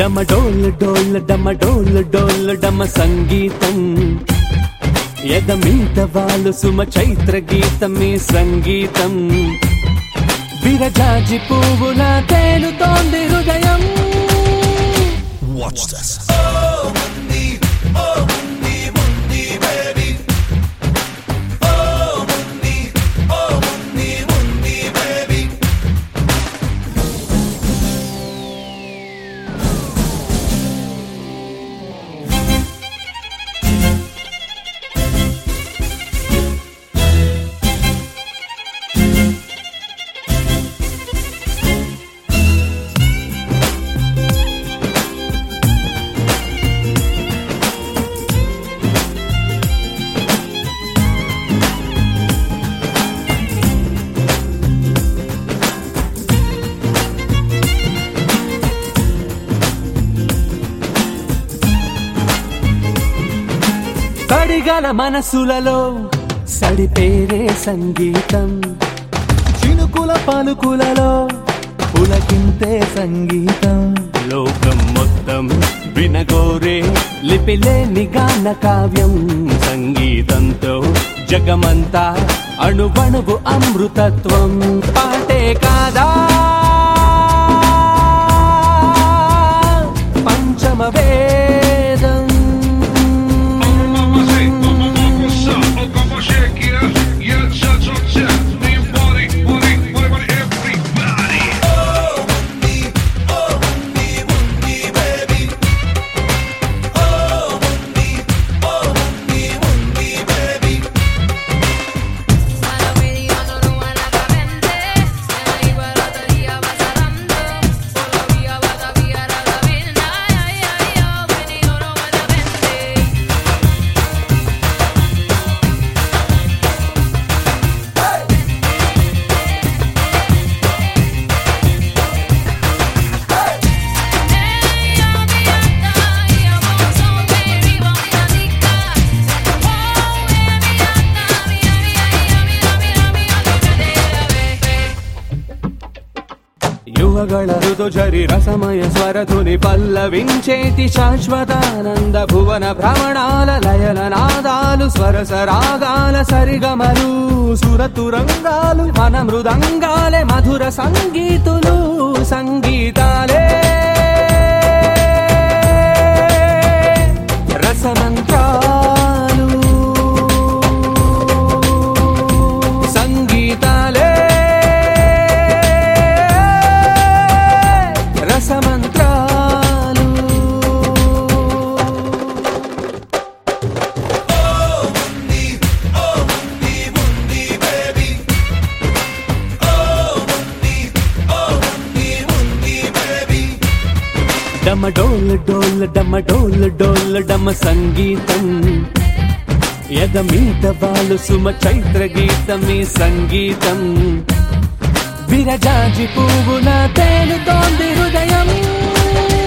డమ డోల్ డోల్ డమ డోల్ డోల్ డమ సంగీతం ఎద మీద వాళ్ళు సుమ చైత్ర గీతమే సంగీతం విరజాజి పువ్వుల తేలుతోంది హృదయం Watch this. కడిగల మనసులలో సడిపేరే సంగీతం చినుకుల పలుకులలో పులకింతే సంగీతం లోకం మొత్తం వినగోరే లిపిలేని గాన కావ్యం సంగీతంతో జగమంతా అణువణువు అమృతత్వం పాటే కాదా పంచమ వేదం Mamma say, mamma mamma sa, och mamma shake it. Yeah, cha cha cha. Me body, body, body, body, everybody. Para mediano no van a mente, se iba la teoría va cerrando, por la vía va a vía la cabina, ay ay ay, venido no van a mente. యువಗಳ ఋతుచరి రసమయ స్వరధుని పల్లవించేటి శాశ్వతానంద భువన భ్రమణాల లయల నాదాలు స్వరస రాగాల సరిగమలు సురతురంగాలు మన మృదంగాలే మధుర సంగీతులు సంగీతాలే రసమంత్రాలు సంగీతాలే రసమంత్రాలు డమ డోల్ డోల్ డమ డోల్ డోల్ డమ సంగీతం ఎద మీద వాళ్ళు సుమ చైత్ర గీతమే సంగీతం విరజాజి పువ్వుల తేలుతోంది హృదయం